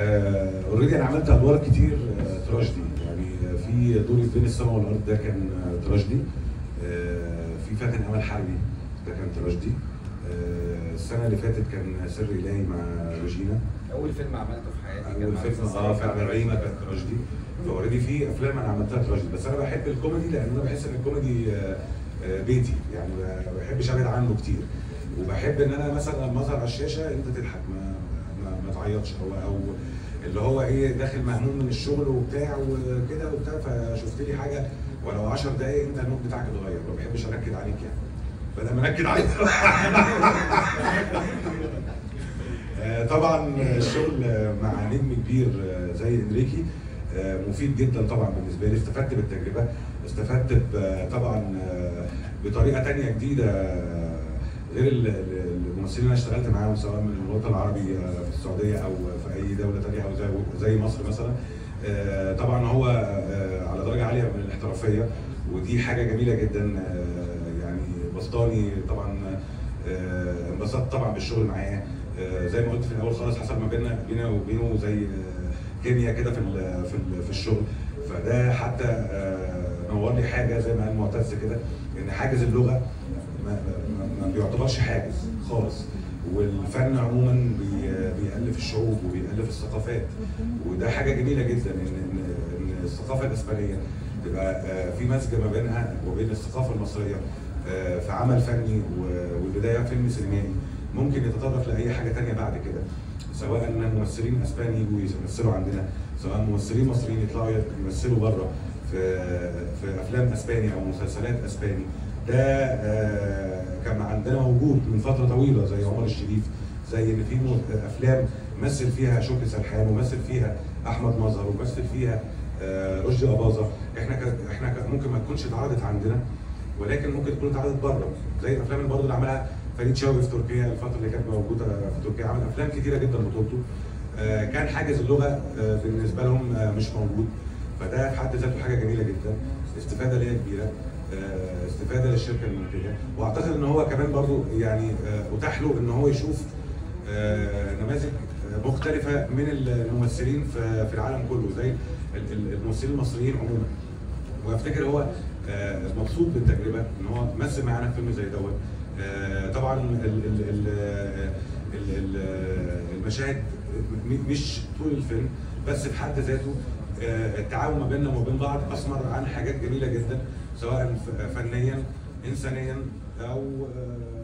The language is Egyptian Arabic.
اوريدي انا عملت ادوار كتير آه، تراجيدي يعني آه، في دوري بين السماء والارض ده كان آه، تراجيدي آه، في فاتن امل حربي ده كان تراجيدي آه، السنه اللي فاتت كان سر الهي مع روجينا اول فيلم عملته في حياتي كان اول مع فيلم الأستاذ اه سليم فعلا ريما كانت تراجيدي فاوريدي في افلام انا عملتها تراجيدي بس انا بحب الكوميدي لان انا بحس ان الكوميدي آه، آه، بيتي يعني ما بحبش ابعد عنه كتير وبحب ان انا مثلا لما اظهر على الشاشه انت تضحك ما ما, ما تعيطش او او اللي هو ايه داخل مهموم من الشغل وبتاع وكده وبتاع فشفت لي حاجه ولو 10 دقايق انت المود بتاعك اتغير ما بحبش انكد عليك يعني بدل ما انكد عليك آه، طبعا الشغل مع نجم كبير آه، زي انريكي آه، مفيد جدا طبعا بالنسبه لي استفدت بالتجربه استفدت ب- طبعا آه، بطريقه تانية جديده آه، غير ال- ال- الممثلين اللي انا اشتغلت معاهم سواء من الوطن العربي آه، في السعوديه او في اي دوله تانية او زي زي مصر مثلا آه، طبعا هو آه، على درجه عاليه من الاحترافيه ودي حاجه جميله جدا آه، يعني بسطاني طبعا آه، انبسطت طبعا بالشغل معاه آه، زي ما قلت في الاول خالص حصل ما بيننا بينا وبينه زي آه، كيمياء كده في ال- في ال- في الشغل فده حتى آه، نور لي حاجه زي ما قال معتز كده ان حاجز اللغه ما, ما, ما بيعتبرش حاجز خالص والفن عموما بي- بيألف الشعوب وبيألف الثقافات وده حاجه جميله جدا ان ان, إن الثقافه الاسبانيه تبقى آه، في مزج ما بينها وبين الثقافه المصريه آه، في عمل فني و- والبدايه فيلم سينمائي ممكن يتطرق لاي حاجه تانية بعد كده سواء ان ممثلين اسبان يجوا يمثلوا عندنا سواء ممثلين مصريين يطلعوا يمثلوا بره في في افلام اسباني او مسلسلات اسباني ده آه، كان عندنا موجود من فتره طويله زي عمر الشريف زي ان في م- افلام مثل فيها شكري سرحان ومثل فيها احمد مظهر ومثل فيها آه، رشدي اباظه احنا كان احنا كان ممكن ما تكونش اتعرضت عندنا ولكن ممكن تكون اتعرضت بره زي الافلام اللي برضه اللي عملها فريد شوقي في تركيا الفتره اللي كانت موجوده في تركيا عمل افلام كتيره جدا بطولته آه، كان حاجز اللغه آه، بالنسبه لهم آه، مش موجود فده في حد ذاته حاجه جميله جدا استفاده ليا كبيره آه، استفاده للشركه المنتجه واعتقد ان هو كمان برضو يعني آه، اتاح له ان هو يشوف آه، نماذج آه، مختلفه من الممثلين في في العالم كله زي ال- ال- الممثلين المصريين عموما وافتكر هو آه، مبسوط بالتجربه ان هو مثل معانا في فيلم زي دوت آه، طبعا ال- ال- ال- ال- ال- المشاهد م- مش طول الفيلم بس في حد ذاته آه، التعاون ما بيننا وما بين بعض اثمر عن حاجات جميله جدا سواء ف- فنيا انسانيا او آه،